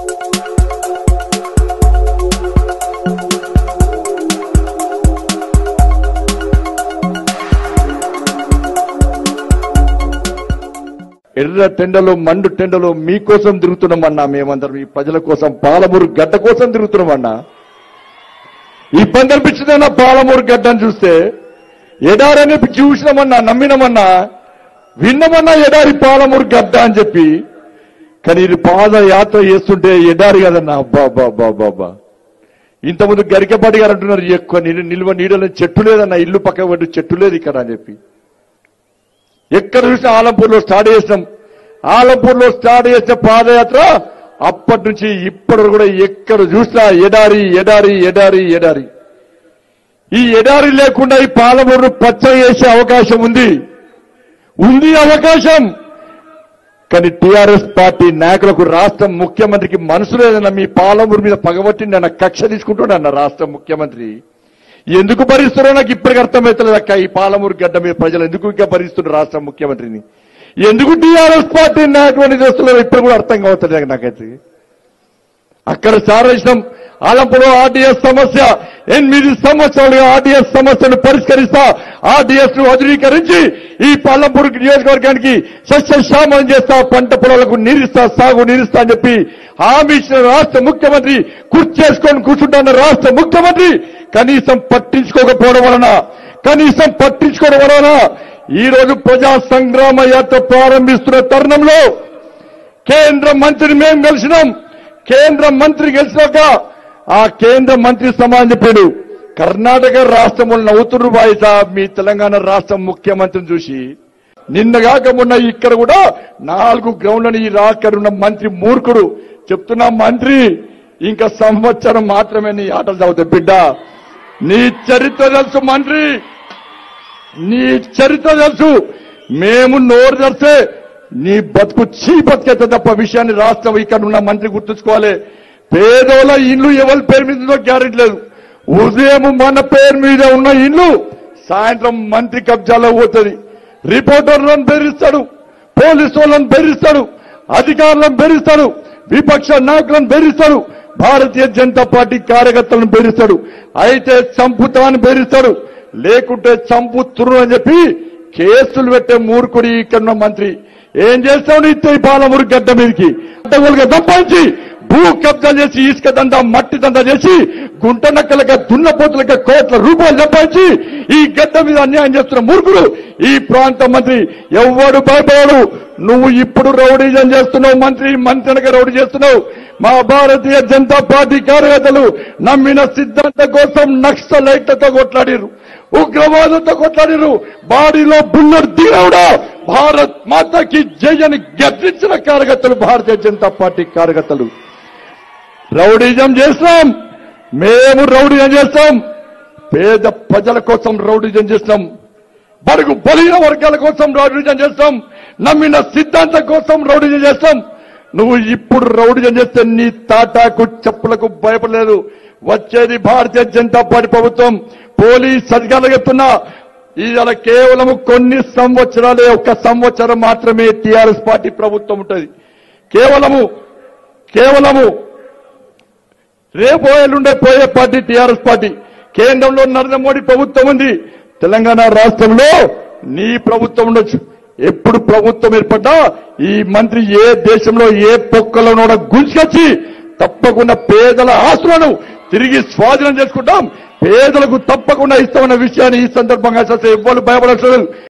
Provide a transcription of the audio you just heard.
ఎర్ర టెండలో మండు టెండలో మీకోసం తిరుగుతున్నామన్నా మేమందరం ఈ ప్రజల కోసం పాలమూరు గడ్డ కోసం తిరుగుతున్నామన్నా ఇబ్బంది అనిపించిందన్న పాలమూరు గడ్డని చూస్తే ఎడారని చూసినామన్నా నమ్మినామన్నా విన్నమన్నా ఎడారి పాలమూరు గడ్డ అని చెప్పి కానీ ఇది పాదయాత్ర చేస్తుంటే ఎడారి కదన్నా అబ్బా అబ్బా అబ్బా అబ్బా అబ్బా ఇంతకుముందు గరికపాటి గారు అంటున్నారు ఎక్కువ నీళ్ళు నిల్వ నీడలో చెట్టు లేదన్న ఇల్లు పక్క పట్టు చెట్టు లేదు ఇక్కడ అని చెప్పి ఎక్కడ చూసినా ఆలంపూర్లో స్టార్ట్ చేసినాం ఆలంపూర్లో స్టార్ట్ చేసిన పాదయాత్ర అప్పటి నుంచి ఇప్పటి వరకు కూడా ఎక్కడ చూసినా ఎడారి ఎడారి ఎడారి ఎడారి ఈ ఎడారి లేకుండా ఈ పాలమూరును పచ్చ చేసే అవకాశం ఉంది ఉంది అవకాశం కానీ టీఆర్ఎస్ పార్టీ నాయకులకు రాష్ట్ర ముఖ్యమంత్రికి మనసు లేదన్న మీ పాలమూరు మీద పగబట్టి నన్న కక్ష తీసుకుంటున్నా రాష్ట్ర ముఖ్యమంత్రి ఎందుకు భరిస్తున్నారో నాకు ఇప్పటికి అర్థమవుతలేదు అక్క ఈ పాలమూరు గడ్డ మీద ప్రజలు ఎందుకు ఇంకా భరిస్తున్నారు రాష్ట్ర ముఖ్యమంత్రిని ఎందుకు టీఆర్ఎస్ పార్టీ నాయకులు చేస్తున్నారో ఇప్పుడు కూడా అర్థం కావట్లేదు నాకైతే అక్కడ సారక్షణం ఆలంపులో ఆర్డీఎస్ సమస్య ఎనిమిది సంవత్సరాలుగా ఆర్డీఎస్ సమస్యను పరిష్కరిస్తా ఆర్డీఎస్ ను అధునీకరించి ఈ పాలంపూర్ నియోజకవర్గానికి సస్యశ్యామలం చేస్తా పంట పొలాలకు నీరిస్తా సాగు నీరిస్తా అని చెప్పి హామీ ఇచ్చిన రాష్ట్ర ముఖ్యమంత్రి కుర్చేసుకొని కూర్చుంటున్న రాష్ట్ర ముఖ్యమంత్రి కనీసం పట్టించుకోకపోవడం వలన కనీసం పట్టించుకోవడం వలన ఈ రోజు ప్రజా సంగ్రామ యాత్ర ప్రారంభిస్తున్న తరుణంలో కేంద్ర మంత్రిని మేము గెలిచినాం కేంద్ర మంత్రి గెలిచినాక ఆ కేంద్ర మంత్రి సమాజం చెప్పాడు కర్ణాటక రాష్ట్రంలో నవ్వుతురు బాయిస మీ తెలంగాణ రాష్ట్ర ముఖ్యమంత్రిని చూసి నిన్నగాక మొన్న ఇక్కడ కూడా నాలుగు గ్రౌండ్లని ఈ రాక్కడ ఉన్న మంత్రి మూర్ఖుడు చెప్తున్నా మంత్రి ఇంకా సంవత్సరం మాత్రమే నీ ఆటలు చదువుతాయి బిడ్డ నీ చరిత్ర తెలుసు మంత్రి నీ చరిత్ర తెలుసు మేము నోరు తెరిస్తే నీ బతుకు చీ బతికేత తప్ప విషయాన్ని రాష్ట్రం ఇక్కడ ఉన్న మంత్రి గుర్తుంచుకోవాలి పేదోళ్ళ ఇల్లు ఎవరి పేరు మీద ఉందో గ్యారెంటీ లేదు ఉదయం మన పేరు మీద ఉన్న ఇల్లు సాయంత్రం మంత్రి కబ్జాలో పోతుంది రిపోర్టర్లను బెదిరిస్తాడు పోలీసు వాళ్ళని బెదిరిస్తాడు అధికారులను బెదిరిస్తాడు విపక్ష నాయకులను బెదిరిస్తాడు భారతీయ జనతా పార్టీ కార్యకర్తలను బెదిరిస్తాడు అయితే చంపుతా అని బెదిరిస్తాడు లేకుంటే చంపుతురు అని చెప్పి కేసులు పెట్టే మూర్ఖుడి ఇక్కడ ఉన్న మంత్రి ఏం చేస్తావు నీ ఈ పాలమూరు గడ్డ మీదకి అడ్డగోలుగా దంపాంచి భూ కబ్జా చేసి ఇసుక దండ మట్టి దండ చేసి గుంట నక్కలక దున్నపోతులక కోట్ల రూపాయలు సంపాదించి ఈ గడ్డ మీద అన్యాయం చేస్తున్న మూర్ఖుడు ఈ ప్రాంత మంత్రి ఎవ్వడు భయపడడు నువ్వు ఇప్పుడు రౌడీజం చేస్తున్నావు మంత్రి మంత్రినక రౌడీ చేస్తున్నావు మా భారతీయ జనతా పార్టీ కార్యకర్తలు నమ్మిన సిద్ధాంత కోసం నక్సలైట్లతో కొట్లాడిరు ఉగ్రవాదంతో కొట్లాడిరు బాడీలో బుల్లెట్ దిగవుడా భారత్ మాతకి జయని గర్జించిన కార్యకర్తలు భారతీయ జనతా పార్టీ కార్యకర్తలు రౌడీజం చేస్తాం మేము రౌడీజం చేస్తాం పేద ప్రజల కోసం రౌడీజం చేస్తాం బడుగు బలహీన వర్గాల కోసం రౌడీజం చేస్తాం నమ్మిన సిద్ధాంతం కోసం రౌడీజం చేస్తాం నువ్వు ఇప్పుడు రౌడీజం చేస్తే నీ తాటాకు చెప్పులకు భయపడలేదు వచ్చేది భారతీయ జనతా పార్టీ ప్రభుత్వం పోలీస్ అధికారులు చెప్తున్నా ఇవాళ కేవలం కొన్ని సంవత్సరాలే ఒక్క సంవత్సరం మాత్రమే టీఆర్ఎస్ పార్టీ ప్రభుత్వం ఉంటుంది కేవలము కేవలము రేపు ఎల్లుండే పోయే పార్టీ టీఆర్ఎస్ పార్టీ కేంద్రంలో నరేంద్ర మోడీ ప్రభుత్వం ఉంది తెలంగాణ రాష్ట్రంలో నీ ప్రభుత్వం ఉండొచ్చు ఎప్పుడు ప్రభుత్వం ఏర్పడ్డా ఈ మంత్రి ఏ దేశంలో ఏ పొక్కలోనో గుంజుకొచ్చి తప్పకుండా పేదల ఆస్తులను తిరిగి స్వాధీనం చేసుకుంటాం పేదలకు తప్పకుండా ఇస్తామన్న విషయాన్ని ఈ సందర్భంగా చేస్తే ఎవ్వరు భయపడలేదు